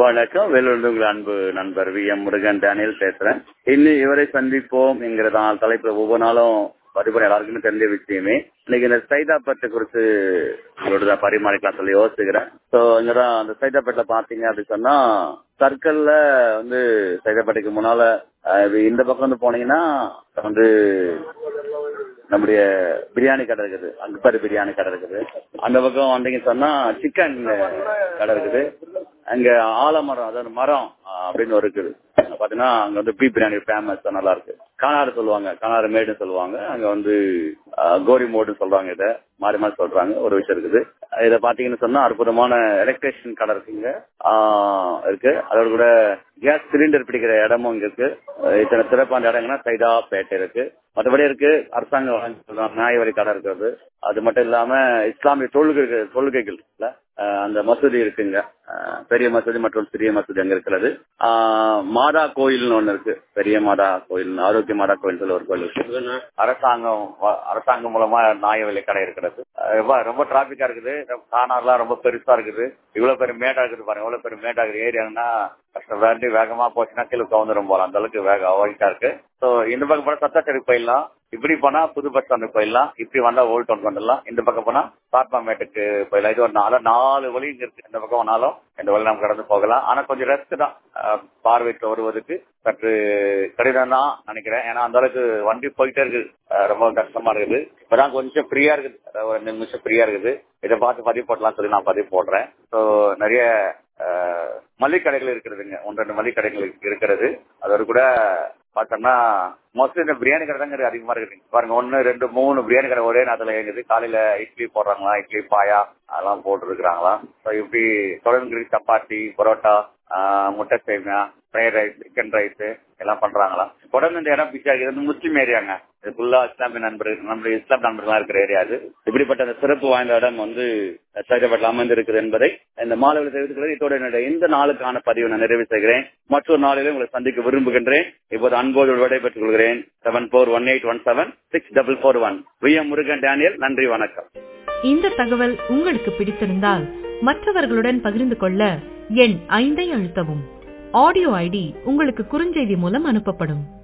வணக்கம் வேலூர் உங்கள் அன்பு நண்பர் வி எம் முருகன் டேனியல் பேசுறேன் இன்னும் இவரை சந்திப்போம் என்கிறதான தலைப்புல ஒவ்வொரு நாளும் பதிவு எல்லாருக்குமே தெரிஞ்ச விஷயமே இன்னைக்கு இந்த சைதாப்பேட்டை குறித்து உங்களோட பரிமாறிக்கலாம் சொல்லி யோசிக்கிறேன் ஸோ இங்கதான் அந்த சைதாப்பேட்டில் பாத்தீங்க அப்படின்னு சொன்னா சர்க்கிள்ல வந்து சைதாப்பேட்டைக்கு முன்னால அஹ், இந்த பக்கம் வந்து போனீங்கன்னா வந்து நம்முடைய பிரியாணி கடை இருக்குது அக்பர் பிரியாணி கடை இருக்குது அந்த பக்கம் வந்தீங்கன்னு சொன்னா சிக்கன் கடை இருக்குது அங்க ஆலமரம் அதாவது மரம் அஹ், அப்படின்னு ஒரு இருக்குது அங்க பாத்தீங்கன்னா அங்க வந்து பீ பிரியாணி ஃபேமஸ் நல்லா இருக்கு கானாறு சொல்லுவாங்க கானாறு மேடுன்னு சொல்லுவாங்க அங்க வந்து அஹ், கோரி மோடுன்னு சொல்றாங்க இதை மாறி மாறி சொல்றாங்க ஒரு விஷயம் இருக்குது இதை பாத்தீங்கன்னு சொன்னா அற்புதமான எலக்ட்ரிஷியன் கடை இருக்குங்க ஆஹ், இருக்கு அதோட கூட கேஸ் சிலிண்டர் பிடிக்கிற இடமும் இங்க இருக்கு அஹ், இத்தனை சிறப்பான இடங்கன்னா சைதா பேட்டை இருக்கு மற்றபடி இருக்கு அரசாங்கம் வழங்கி சொல்றாங்க நியாய வரி கடை இருக்கிறது அது மட்டும் இல்லாம இஸ்லாமிய தொழுகை தொழுகைகள் இருக்குல்ல அஹ், அந்த மசூதி இருக்குங்க அஹ், பெரிய மசூதி மற்றும் சிறிய மசூதி அங்க இருக்கிறது ஆஹ், மாதா கோயில்னு ஒண்ணு இருக்கு பெரிய மாதா கோயில் ஆரோக்கிய மாதா கோயில் சொல்லி ஒரு கோயில் இருக்கு அரசாங்கம் வ- அரசாங்கம் மூலமா நியாய விலை கடை இருக்கிறது அஹ், ரொம்ப ரொம்ப டிராபிக்கா இருக்குது காணாலாம் ரொம்ப பெருசா இருக்குது இவ்வளவு பெரிய மேடா இருக்குது பாருங்க இவ்வளவு பெரிய மேடா இருக்குது ஏரியாங்கன்னா கஷ்டம் வேண்டி வேகமா போச்சுன்னா கீழே கவுந்துரும் போலாம் அந்த அளவுக்கு வேக ஒயிட்டா இருக்கு ஸோ இந்த பக்கம் போனா சத்தாச்சேரி போயிடலாம் இப்படி போனா புது பஸ் ஸ்டாண்டு போயிடலாம் இப்படி வந்தா ஓல்ட் டவுன் வந்துடலாம் இந்த பக்கம் போனா காட்மாமேட்டுக்கு போயிடலாம் இது ஒரு நாலு நாலு வழி இங்க இருக்கு இந்த பக்கம் வேணாலும் இந்த வழி நம்ம கடந்து போகலாம் ஆனா கொஞ்சம் ரெஸ்ட் தான் அஹ், பார்வைக்கு வருவதற்கு சற்று கடினம் தான் நினைக்கிறேன் ஏன்னா அந்த அளவுக்கு வண்டி போயிட்டே இருக்கு அஹ், ரொம்ப கஷ்டமா இருக்குது இப்பதான் கொஞ்சம் ஃப்ரீயா இருக்குது அஹ், ஒரு ரெண்டு நிமிஷம் ஃப்ரீயா இருக்குது இதை பார்த்து பதிவு போடலாம் சொல்லி நான் பதிவு போடுறேன் ஸோ நிறைய அஹ், மளிகை கடைகள் இருக்கிறதுங்க ஒன்று ரெண்டு மளிகை கடைகள் இருக்கிறது அதோட கூட பார்த்தோம்னா மோஸ்ட்லி இந்த பிரியாணி கடை தாங்க அதிகமா இருக்குது பாருங்க ஒன்னு ரெண்டு மூணு பிரியாணி கடை ஒரே நேரத்தில் இயங்குது காலையில இட்லி போடுறாங்களா இட்லி பாயா அதெல்லாம் போட்டு இருக்கிறாங்களா ஸோ இப்படி தொடர்ந்து சப்பாத்தி பரோட்டா ஆஹ், முட்டை சேமியா ஃப்ரைட் ரைஸ் சிக்கன் ரைஸ் எல்லாம் பண்றாங்களா தொடர்ந்து இந்த இடம் பிஸியா இருக்குது இது முஸ்லீம் ஏரியாங்க இது ஃபுல்லா இஸ்லாமிய நண்பர்கள் நம்மளுடைய இஸ்லாம் நண்பர்களா இருக்கிற ஏரியா இது இப்படிப்பட்ட அந்த சிறப்பு வாய்ந்த இடம் வந்து சைதாப்பேட்டில் அமைந்து இருக்குது என்பதை இந்த மாணவர்கள் தெரிவித்துக்கிறது இதோட என்னுடைய இந்த நாளுக்கான பதிவை நான் நிறைவு செய்கிறேன் மற்றொரு நாளிலே உங்களை சந்திக்க விரும்புகின்றேன் இப்போது அன்போடு விடைபெற்றுக் கொள்கிறேன் seven four one eight one seven six double four one V M Murugan Daniel நன்றி வணக்கம் இந்த தகவல் உங்களுக்கு பிடித்திருந்தால் மற்றவர்களுடன் பகிர்ந்து கொள்ள எண் ஐந்தை அழுத்தவும் ஆடியோ ஐடி உங்களுக்கு குறுஞ்செய்தி மூலம் அனுப்பப்படும்